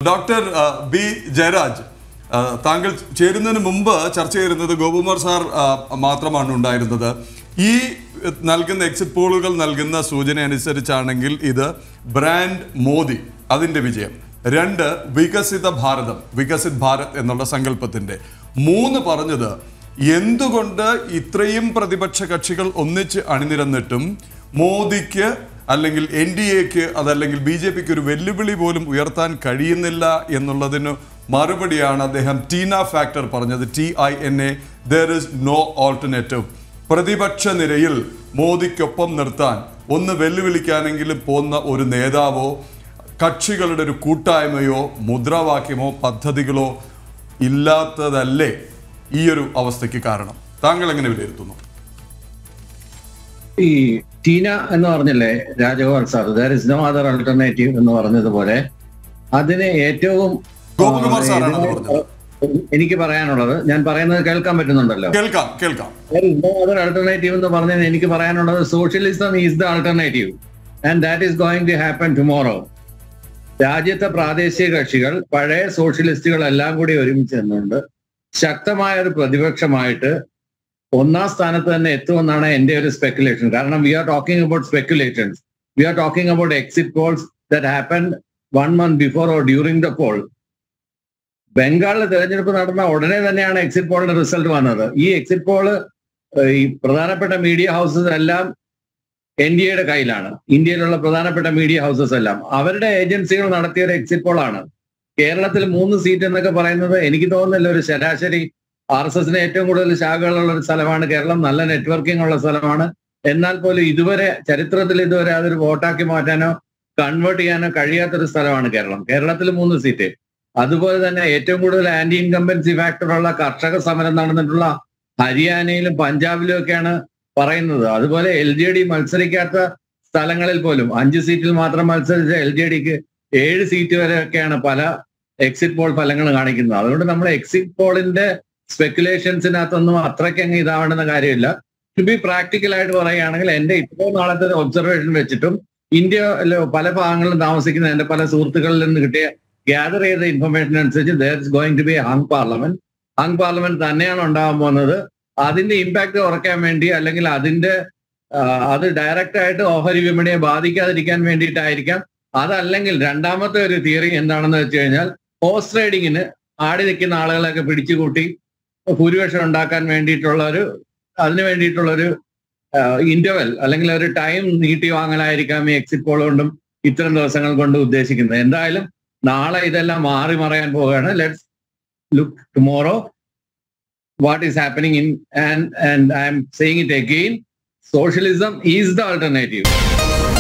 Doctor ആ, B Jayaraj ആ, താങ്കൾ ചേരുന്നതിന് മുമ്പ് ചർച്ച ചെയ്യുന്നത് ഗോപകുമാർ സാർ ആ, മാത്രമാണ് ഉണ്ടായിരുന്നത് ഈ നൽകുന്ന എക്സിറ്റ് പോളുകൾ നൽകുന്ന സൂചന അനുസരിച്ചാണെങ്കിൽ ഇത് ബ്രാൻഡ് മോദി അതിന്റെ വിജയം രണ്ട് വികസിത ഭാരതം വികസിത് ഭാരത് എന്നുള്ള സങ്കല്പത്തിന്റെ മൂന്ന് പറഞ്ഞത് എന്തുകൊണ്ട് ഇത്രയും പ്രതിപക്ഷ കക്ഷികൾ ഒന്നിച്ച് അണിനിരന്നിട്ടും മോദിക്ക് അല്ലെങ്കിൽ എൻ ഡി എക്ക് അതല്ലെങ്കിൽ ബി ജെ പിക്ക് ഒരു വെല്ലുവിളി പോലും ഉയർത്താൻ കഴിയുന്നില്ല എന്നുള്ളതിന് മറുപടിയാണ് അദ്ദേഹം ടീന ഫാക്ടർ പറഞ്ഞത് T I N A there is no alternative പ്രതിപക്ഷ നിരയിൽ മോദിക്കൊപ്പം നിർത്താൻ ഒന്ന് വെല്ലുവിളിക്കാനെങ്കിലും പോന്ന ഒരു നേതാവോ കക്ഷികളുടെ ഒരു കൂട്ടായ്മയോ മുദ്രാവാക്യമോ പദ്ധതികളോ ഇല്ലാത്തതല്ലേ ഈ ഒരു അവസ്ഥയ്ക്ക് കാരണം താങ്കൾ എങ്ങനെ വിലയിരുത്തുന്നു ഈ ടീന എന്ന് പറഞ്ഞില്ലേ Rajagopal sir there is no other alternative എന്ന് പറഞ്ഞതുപോലെ അതിന് ഏറ്റവും ഗോപകുമാർ സാറാണ് അത് ഇതിന് പറഞ്ഞത്. എനിക്ക് പറയാനുള്ളത് ഞാൻ പറയുന്നത് കേൾക്കാൻ പറ്റുന്നുണ്ടല്ലോ കേൾക്കാം കേൾക്കാം നോ അതർ ആൾട്ടർനേറ്റീവ് എന്ന് പറഞ്ഞാൽ എനിക്ക് പറയാനുള്ളത് socialism is the alternative and that is going to happen tomorrow രാജ്യത്തെ പ്രാദേശിക കക്ഷികൾ പഴയ സോഷ്യലിസ്റ്റുകൾ എല്ലാം കൂടി ഒരുമിച്ച് നിന്നുകൊണ്ട് ശക്തമായ ഒരു പ്രതിപക്ഷമായിട്ട് ഒന്നാം സ്ഥാനത്ത് തന്നെ എത്തുമെന്നാണ് എന്റെ ഒരു സ്പെക്കുലേഷൻ കാരണം we are talking about speculations we are talking about exit polls that happen one month before or during the poll ബംഗാളിൽ തെരഞ്ഞെടുപ്പ് നടന്ന ഉടനെ തന്നെയാണ് എക്സിറ്റ് പോളിന്റെ റിസൾട്ട് വന്നത് ഈ എക്സിറ്റ് പോള് ഈ പ്രധാനപ്പെട്ട മീഡിയ ഹൗസസ് എല്ലാം എൻ ഡി എയുടെ കയ്യിലാണ് ഇന്ത്യയിലുള്ള പ്രധാനപ്പെട്ട മീഡിയ ഹൗസസ് എല്ലാം അവരുടെ ഏജൻസികൾ നടത്തിയ ഒരു എക്സിറ്റ് പോളാണ് കേരളത്തിൽ മൂന്ന് സീറ്റ് എന്നൊക്കെ പറയുന്നത് എനിക്ക് തോന്നുന്നില്ല ഒരു ശരാശരി ആർ എസ് എസിന് ഏറ്റവും കൂടുതൽ ശാഖകളുള്ള ഒരു സ്ഥലമാണ് കേരളം നല്ല നെറ്റ്വർക്കിംഗ് ഉള്ള സ്ഥലമാണ് എന്നാൽ പോലും ഇതുവരെ ചരിത്രത്തിൽ ഇതുവരെ അതൊരു വോട്ടാക്കി മാറ്റാനോ കൺവേർട്ട് ചെയ്യാനോ കഴിയാത്തൊരു സ്ഥലമാണ് കേരളം കേരളത്തിൽ മൂന്ന് സീറ്റ് അതുപോലെ തന്നെ ഏറ്റവും കൂടുതൽ ആന്റി ഇൻകംബൻസി ഫാക്ടർ ഉള്ള കർഷക സമരം നടന്നിട്ടുള്ള ഹരിയാനയിലും പഞ്ചാബിലും ഒക്കെയാണ് പറയുന്നത് അതുപോലെ എൽ ജെ ഡി മത്സരിക്കാത്ത സ്ഥലങ്ങളിൽ പോലും അഞ്ച് സീറ്റിൽ മാത്രം മത്സരിച്ച എൽ ജെ ഡിക്ക് ഏഴ് സീറ്റ് വരെയൊക്കെയാണ് പല എക്സിറ്റ് പോൾ ഫലങ്ങൾ കാണിക്കുന്നത് അതുകൊണ്ട് നമ്മൾ എക്സിറ്റ് പോളിന്റെ സ്പെക്കുലേഷൻസിനകത്തൊന്നും അത്രയ്ക്ക് അങ്ങ് ഇതാവേണ്ടുന്ന കാര്യമില്ല ടു ബി പ്രാക്ടിക്കൽ ആയിട്ട് പറയുകയാണെങ്കിൽ എന്റെ ഇത്രയും നാളത്തെ ഒബ്സർവേഷൻ വെച്ചിട്ടും ഇന്ത്യ പല ഭാഗങ്ങളിലും താമസിക്കുന്ന എന്റെ പല സുഹൃത്തുക്കളിൽ നിന്ന് കിട്ടിയ ഗ്യാദർ ചെയ്ത ഇൻഫർമേഷൻ അനുസരിച്ച് there is going to be hung parliament hung parliament തന്നെയാണ് ഉണ്ടാകാൻ പോകുന്നത് അതിന്റെ ഇമ്പാക്ട് കുറയ്ക്കാൻ വേണ്ടി അല്ലെങ്കിൽ അതിന്റെ ആ, അത് ഡയറക്റ്റ് ആയിട്ട് ഓഹരി വിപണിയെ ബാധിക്കാതിരിക്കാൻ വേണ്ടിയിട്ടായിരിക്കാം അതല്ലെങ്കിൽ രണ്ടാമത്തെ ഒരു തിയറി എന്താണെന്ന് വെച്ച് കഴിഞ്ഞാൽ ഹോസ് ട്രേഡിങ്ങിന് ആടി നിൽക്കുന്ന ആളുകളൊക്കെ പിടിച്ചുകൂട്ടി ഭൂരിപക്ഷം ഉണ്ടാക്കാൻ വേണ്ടിയിട്ടുള്ള ഒരു അതിന് വേണ്ടിയിട്ടുള്ള ഒരു ഇന്റർവെൽ അല്ലെങ്കിൽ ഒരു ടൈം നീട്ടി വാങ്ങലായിരിക്കാം ഈ എക്സിറ്റ് പോൾ കൊണ്ടും ഇത്തരം ദിവസങ്ങൾ കൊണ്ട് ഉദ്ദേശിക്കുന്നത് എന്തായാലും നാളെ ഇതെല്ലാം മാറി മറയാൻ പോവുകയാണ് let's look tomorrow what is happening in and and i am saying it again socialism is the alternative